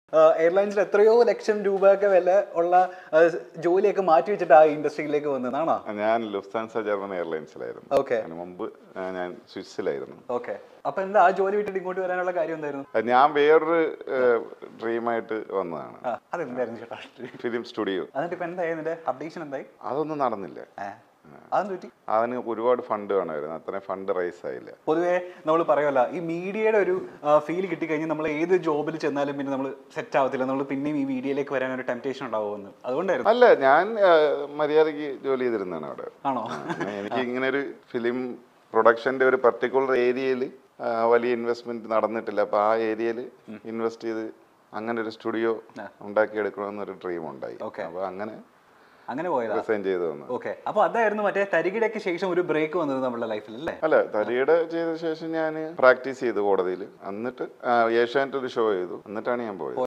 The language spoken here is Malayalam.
എയർലൈൻസിൽ എത്രയോ ലക്ഷം രൂപയൊക്കെ വില ഉള്ള ആ, ജോലിയൊക്കെ മാറ്റി വെച്ചിട്ട് ആ ഇൻഡസ്ട്രിയിലേക്ക് വന്നതാണോ ഞാൻ ലുഫ്താൻസ ജർമ്മൻ എയർലൈൻസിലായിരുന്നു ഓക്കെ അതിന് മുമ്പ് ആ, ഞാൻ സ്വിസ്സിലായിരുന്നു ഓക്കെ അപ്പൊ എന്താ ആ ജോലി വിട്ടിട്ട് ഇങ്ങോട്ട് വരാനുള്ള കാര്യം എന്തായിരുന്നു അത് ഞാൻ വേറൊരു ഡ്രീമായിട്ട് വന്നതാണ് ആ അതെന്തായിരുന്നു ചേട്ടാ ഫിലിം സ്റ്റുഡിയോ എന്നിട്ട് ഇപ്പൊ എന്തായി നിന്റെ അപ്ഡേഷൻ എന്തായി അതൊന്നും നടന്നില്ല ഏ അതെന്ത് പറ്റി അതിന് ഒരുപാട് ഫണ്ട് വേണമായിരുന്നു അത്രയും ഫണ്ട് റൈസ് ആയില്ല പൊതുവേ നമ്മൾ പറയുമല്ല ഈ മീഡിയയുടെ ഒരു ഫീൽ കിട്ടിക്കഴിഞ്ഞാൽ നമ്മൾ ഏത് ജോബിൽ ചെന്നാലും പിന്നെ നമ്മൾ സെറ്റ് ആവത്തില്ല നമ്മൾ പിന്നെയും ഈ മീഡിയയിലേക്ക് വരാൻ ഒരു ടെംപ്റ്റേഷൻ ഉണ്ടാവുമെന്ന് അതുകൊണ്ടായിരുന്നു അല്ല ഞാൻ ആ, മര്യാദയ്ക്ക് ജോലി ചെയ്തിരുന്നതാണ് അവിടെ ആണോ അങ്ങനെ എനിക്ക് ഇങ്ങനെ ഒരു ഫിലിം പ്രൊഡക്ഷന്റെ ഒരു പർട്ടിക്കുലർ ഏരിയയിൽ വലിയ ഇൻവെസ്റ്റ്മെന്റ് നടന്നിട്ടില്ല അപ്പൊ ആ ഏരിയയിൽ ഇൻവെസ്റ്റ് ചെയ്ത് അങ്ങനെ ഒരു സ്റ്റുഡിയോ ഉണ്ടാക്കിയെടുക്കണമെന്നൊരു ഡ്രീം ഉണ്ടായി Okay. അപ്പൊ അങ്ങനെ അങ്ങനെ പോയതാ റിസൈൻ ചെയ്തു വന്നു ഓക്കെ അപ്പൊ അതായിരുന്നു മറ്റേ തരികിടയ്ക്ക് ശേഷം ഒരു ബ്രേക്ക് വന്നത് നമ്മുടെ ലൈഫിൽ അല്ലേ അല്ല തരിയുടെ ചെയ്ത ശേഷം ഞാൻ പ്രാക്ടീസ് ചെയ്തു കോടതിയിൽ എന്നിട്ട് ഏഷ്യാനെറ്റ് ഒരു ഷോ ചെയ്തു എന്നിട്ടാണ് ഞാൻ പോയത്